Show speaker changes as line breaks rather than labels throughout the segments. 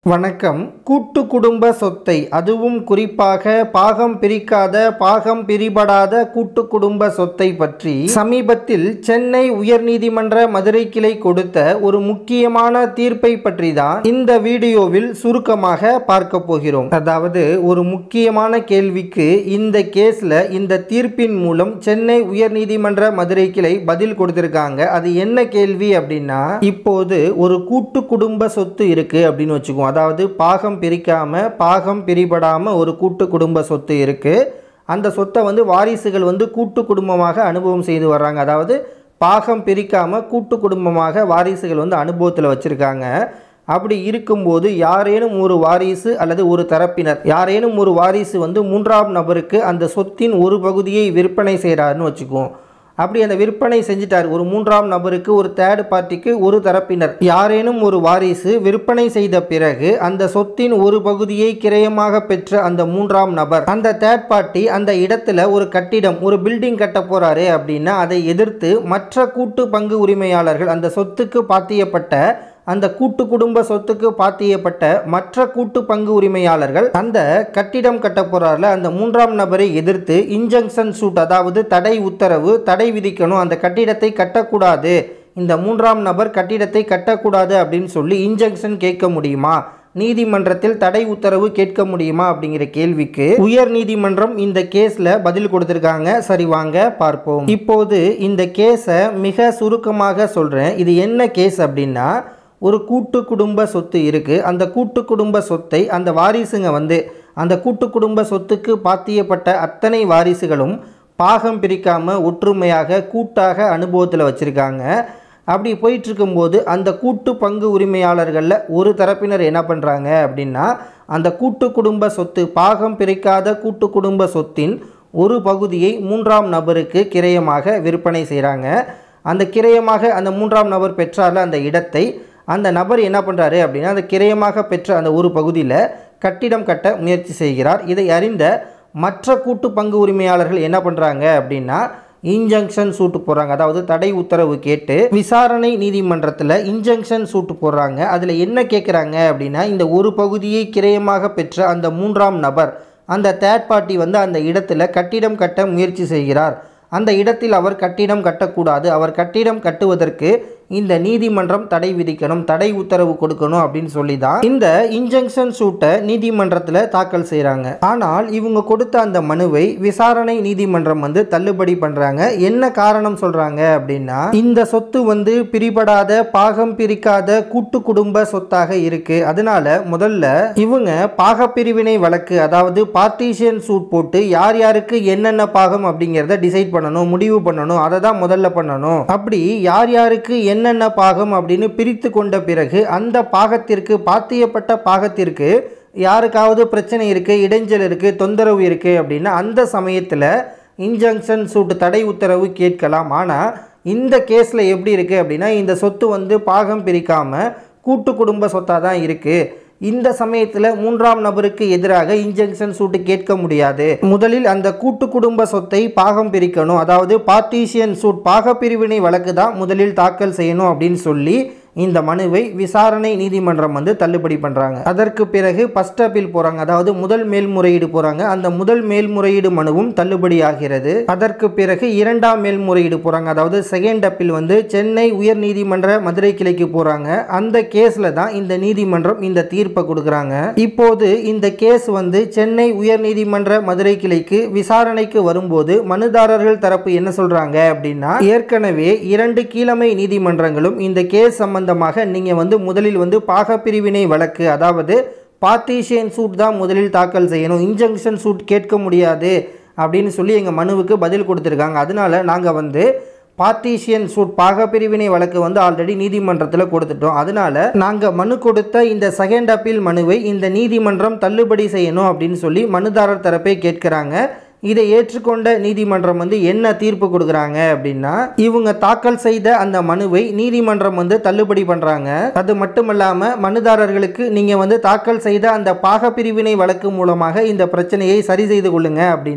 வணக்கம் கூட்டு குடும்ப சொத்தை அதுவும் குறிப்பாக பாகம் பிரிக்காத பாகம் பிரிபடாத கூட்டு குடும்ப சொத்தை பற்றி சமீபத்தில் சென்னை உயர்நீதிமன்ற மதுரை கிளை கொடுத்த ஒரு முக்கியமான தீர்ப்பை பற்றி தான் இந்த வீடியோவில் சுருக்கமாக பார்க்க போகிறோம் அதாவது ஒரு முக்கியமான கேள்விக்கு இந்த கேஸ்ல இந்த தீர்ப்பின் மூலம் சென்னை உயர்நீதிமன்ற மதுரை கிளை பதில் கொடுத்திருக்காங்க அது என்ன கேள்வி அப்படின்னா இப்போது ஒரு கூட்டு குடும்ப சொத்து இருக்கு அப்படின்னு வச்சுக்குவோம் அதாவது பாகம் பிரிக்காம பாகம் பிரிபடாம ஒரு கூட்டு குடும்ப சொத்து இருக்கு அந்த சொத்தை வந்து வாரிசுகள் வந்து கூட்டு குடும்பமாக அனுபவம் செய்து வர்றாங்க அதாவது பாகம் பிரிக்காம கூட்டு குடும்பமாக வாரிசுகள் வந்து அனுபவத்தில் வச்சிருக்காங்க அப்படி இருக்கும்போது யாரேனும் ஒரு வாரிசு அல்லது ஒரு தரப்பினர் யாரேனும் ஒரு வாரிசு வந்து மூன்றாம் நபருக்கு அந்த சொத்தின் ஒரு பகுதியை விற்பனை செய்கிறாருன்னு வச்சுக்குவோம் அப்படி அந்த விற்பனை செஞ்சிட்டார் ஒரு மூன்றாம் நபருக்கு ஒரு தேர்ட் பார்ட்டிக்கு ஒரு தரப்பினர் யாரேனும் ஒரு வாரிசு விற்பனை செய்த பிறகு அந்த சொத்தின் ஒரு பகுதியை கிரயமாக பெற்ற அந்த மூன்றாம் நபர் அந்த தேர்ட் பார்ட்டி அந்த இடத்துல ஒரு கட்டிடம் ஒரு பில்டிங் கட்ட போறாரு அப்படின்னா அதை எதிர்த்து மற்ற கூட்டு பங்கு உரிமையாளர்கள் அந்த சொத்துக்கு பாத்தியப்பட்ட அந்த கூட்டு குடும்ப சொத்துக்கு பாத்தியப்பட்ட மற்ற கூட்டு பங்கு உரிமையாளர்கள் அந்த கட்டிடம் கட்ட போறாருல அந்த மூன்றாம் நபரை எதிர்த்து இன்ஜங்ஷன் சூட் அதாவது தடை உத்தரவு தடை விதிக்கணும் அந்த கட்டிடத்தை கட்டக்கூடாது இந்த மூன்றாம் நபர் கட்டிடத்தை கட்டக்கூடாது அப்படின்னு சொல்லி இன்ஜங்ஷன் கேட்க முடியுமா நீதிமன்றத்தில் தடை உத்தரவு கேட்க முடியுமா அப்படிங்கிற கேள்விக்கு உயர் நீதிமன்றம் இந்த கேஸ்ல பதில் கொடுத்திருக்காங்க சரி வாங்க பார்ப்போம் இப்போது இந்த கேஸை மிக சுருக்கமாக சொல்றேன் இது என்ன கேஸ் அப்படின்னா ஒரு கூட்டு குடும்ப சொத்து இருக்குது அந்த கூட்டு குடும்ப சொத்தை அந்த வாரிசுங்க வந்து அந்த கூட்டு குடும்ப சொத்துக்கு பாத்தியப்பட்ட அத்தனை வாரிசுகளும் பாகம் பிரிக்காமல் ஒற்றுமையாக கூட்டாக அனுபவத்தில் வச்சுருக்காங்க அப்படி போயிட்டு இருக்கும்போது அந்த கூட்டு பங்கு உரிமையாளர்களில் ஒரு தரப்பினர் என்ன பண்ணுறாங்க அப்படின்னா அந்த கூட்டு குடும்ப சொத்து பாகம் பிரிக்காத கூட்டு குடும்ப சொத்தின் ஒரு பகுதியை மூன்றாம் நபருக்கு கிரயமாக விற்பனை செய்கிறாங்க அந்த கிரயமாக அந்த மூன்றாம் நபர் பெற்றால அந்த இடத்தை அந்த நபர் என்ன பண்ணுறாரு அப்படின்னா அந்த கிரயமாக பெற்ற அந்த ஒரு பகுதியில் கட்டிடம் கட்ட முயற்சி செய்கிறார் இதை அறிந்த மற்ற கூட்டு பங்கு உரிமையாளர்கள் என்ன பண்ணுறாங்க அப்படின்னா இன்ஜங்ஷன் சூட்டு போடுறாங்க அதாவது தடை உத்தரவு கேட்டு விசாரணை நீதிமன்றத்தில் இன்ஜங்ஷன் சூட்டு போடுறாங்க அதில் என்ன கேட்குறாங்க அப்படின்னா இந்த ஒரு பகுதியை கிரயமாக பெற்ற அந்த மூன்றாம் நபர் அந்த தேர்ட் பார்ட்டி வந்து அந்த இடத்துல கட்டிடம் கட்ட முயற்சி செய்கிறார் அந்த இடத்தில் அவர் கட்டிடம் கட்டக்கூடாது அவர் கட்டிடம் கட்டுவதற்கு இந்த நீதிமன்றம் தடை விதிக்கணும் தடை உத்தரவு கொடுக்கணும் அப்படின்னு சொல்லி தான் இந்த இன்ஜங்ஷன் சூட்டை நீதிமன்றத்தில் தாக்கல் செய்கிறாங்க ஆனால் இவங்க கொடுத்த அந்த மனுவை விசாரணை நீதிமன்றம் வந்து தள்ளுபடி பண்ணுறாங்க என்ன காரணம் சொல்கிறாங்க அப்படின்னா இந்த சொத்து வந்து பிரிபடாத பாகம் பிரிக்காத கூட்டு குடும்ப சொத்தாக இருக்கு அதனால முதல்ல இவங்க பாகப்பிரிவினை வழக்கு அதாவது பார்ட்டிஷியன் சூட் போட்டு யார் யாருக்கு என்னென்ன பாகம் அப்படிங்கிறத டிசைட் பண்ணணும் முடிவு பண்ணணும் அதை தான் முதல்ல பண்ணணும் அப்படி யார் யாருக்கு என்னென்ன பாகம் அப்படின்னு பிரித்து கொண்ட பிறகு அந்த பாகத்திற்கு பாத்தியப்பட்ட பாகத்திற்கு யாருக்காவது பிரச்சனை இருக்குது இடைஞ்சல் இருக்குது தொந்தரவு இருக்குது அப்படின்னா அந்த சமயத்தில் இன்ஜங்ஷன் சூட்டு தடை உத்தரவு கேட்கலாம் ஆனால் இந்த கேஸில் எப்படி இருக்குது அப்படின்னா இந்த சொத்து வந்து பாகம் பிரிக்காமல் கூட்டு குடும்ப சொத்தாக தான் இருக்குது இந்த சமயத்தில் மூன்றாம் நபருக்கு எதிராக இன்ஜெக்ஷன் சூட்டு கேட்க முடியாது முதலில் அந்த கூட்டு குடும்ப சொத்தை பாகம் பிரிக்கணும் அதாவது பார்ட்டிஷியன் சூட் பாகப்பிரிவினை வழக்கு தான் முதலில் தாக்கல் செய்யணும் அப்படின்னு சொல்லி இந்த மனுவை விசாரணை நீதிமன்றம் வந்து தள்ளுபடி பண்ணுறாங்க அதற்கு பிறகு ஃபஸ்ட் அப்பீல் போகிறாங்க அதாவது முதல் மேல்முறையீடு போகிறாங்க அந்த முதல் மேல்முறையீடு மனுவும் தள்ளுபடி ஆகிறது அதற்கு பிறகு இரண்டாம் மேல்முறையீடு போகிறாங்க அதாவது செகண்ட் அப்பீல் வந்து சென்னை உயர் நீதிமன்ற மதுரை கிளைக்கு போகிறாங்க அந்த கேஸில் தான் இந்த நீதிமன்றம் இந்த தீர்ப்பை கொடுக்குறாங்க இப்போது இந்த கேஸ் வந்து சென்னை உயர் நீதிமன்ற மதுரை கிளைக்கு விசாரணைக்கு வரும்போது மனுதாரர்கள் தரப்பு என்ன சொல்கிறாங்க அப்படின்னா ஏற்கனவே இரண்டு கீழமை நீதிமன்றங்களும் இந்த கேஸ் சம்பந்த சம்பந்தமாக நீங்கள் வந்து முதலில் வந்து பாகப்பிரிவினை வழக்கு அதாவது பார்ட்டிஷியன் சூட் தான் முதலில் தாக்கல் செய்யணும் இன்ஜங்ஷன் சூட் கேட்க முடியாது அப்படின்னு சொல்லி எங்கள் மனுவுக்கு பதில் கொடுத்துருக்காங்க அதனால நாங்கள் வந்து பார்ட்டிஷியன் சூட் பாகப்பிரிவினை வழக்கு வந்து ஆல்ரெடி நீதிமன்றத்தில் கொடுத்துட்டோம் அதனால நாங்கள் மனு கொடுத்த இந்த செகண்ட் அப்பீல் மனுவை இந்த நீதிமன்றம் தள்ளுபடி செய்யணும் அப்படின்னு சொல்லி மனுதாரர் தரப்பை கேட்குறாங்க இதை ஏற்றுக்கொண்ட நீதிமன்றம் வந்து என்ன தீர்ப்பு கொடுக்குறாங்க அப்படின்னா இவங்க தாக்கல் செய்த அந்த மனுவை நீதிமன்றம் வந்து தள்ளுபடி பண்ணுறாங்க அது மட்டும் இல்லாமல் மனுதாரர்களுக்கு நீங்கள் வந்து தாக்கல் செய்த அந்த பாகப்பிரிவினை வழக்கு மூலமாக இந்த பிரச்சனையை சரி செய்து கொள்ளுங்க அப்படின்னு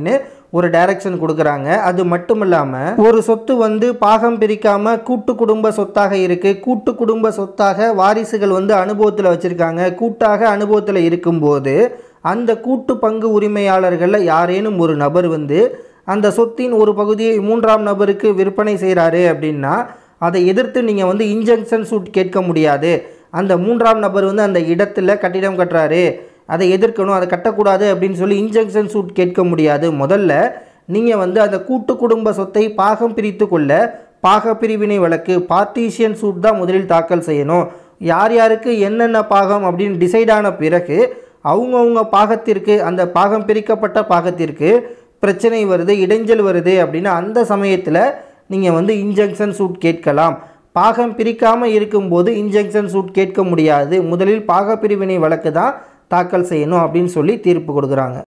ஒரு டைரக்ஷன் கொடுக்குறாங்க அது மட்டும் இல்லாமல் ஒரு சொத்து வந்து பாகம் பிரிக்காம கூட்டு குடும்ப சொத்தாக இருக்கு கூட்டு குடும்ப சொத்தாக வாரிசுகள் வந்து அனுபவத்தில் வச்சிருக்காங்க கூட்டாக அனுபவத்தில் இருக்கும்போது அந்த கூட்டு பங்கு உரிமையாளர்களில் யாரேனும் ஒரு நபர் வந்து அந்த சொத்தின் ஒரு பகுதியை மூன்றாம் நபருக்கு விற்பனை செய்கிறாரு அப்படின்னா அதை எதிர்த்து நீங்கள் வந்து இன்ஜெக்ஷன் சூட் கேட்க முடியாது அந்த மூன்றாம் நபர் வந்து அந்த இடத்துல கட்டிடம் கட்டுறாரு அதை எதிர்க்கணும் அதை கட்டக்கூடாது அப்படின்னு சொல்லி இன்ஜெக்ஷன் சூட் கேட்க முடியாது முதல்ல நீங்கள் வந்து அந்த கூட்டு குடும்ப சொத்தை பாகம் பிரித்து கொள்ள பாக பிரிவினை வழக்கு பார்ட்டிஷியன் சூட் தான் முதலில் தாக்கல் செய்யணும் யார் யாருக்கு என்னென்ன பாகம் அப்படின்னு டிசைட் ஆன பிறகு அவங்கவுங்க பாகத்திற்கு அந்த பாகம் பிரிக்கப்பட்ட பாகத்திற்கு பிரச்சனை வருது இடைஞ்சல் வருது அப்படின்னா அந்த சமயத்தில் நீங்கள் வந்து இன்ஜெக்ஷன் சூட் கேட்கலாம் பாகம் பிரிக்காமல் இருக்கும்போது இன்ஜெக்ஷன் சூட் கேட்க முடியாது முதலில் பாக பிரிவினை வழக்கு தான் தாக்கல் செய்யணும் அப்படின்னு சொல்லி தீர்ப்பு கொடுக்குறாங்க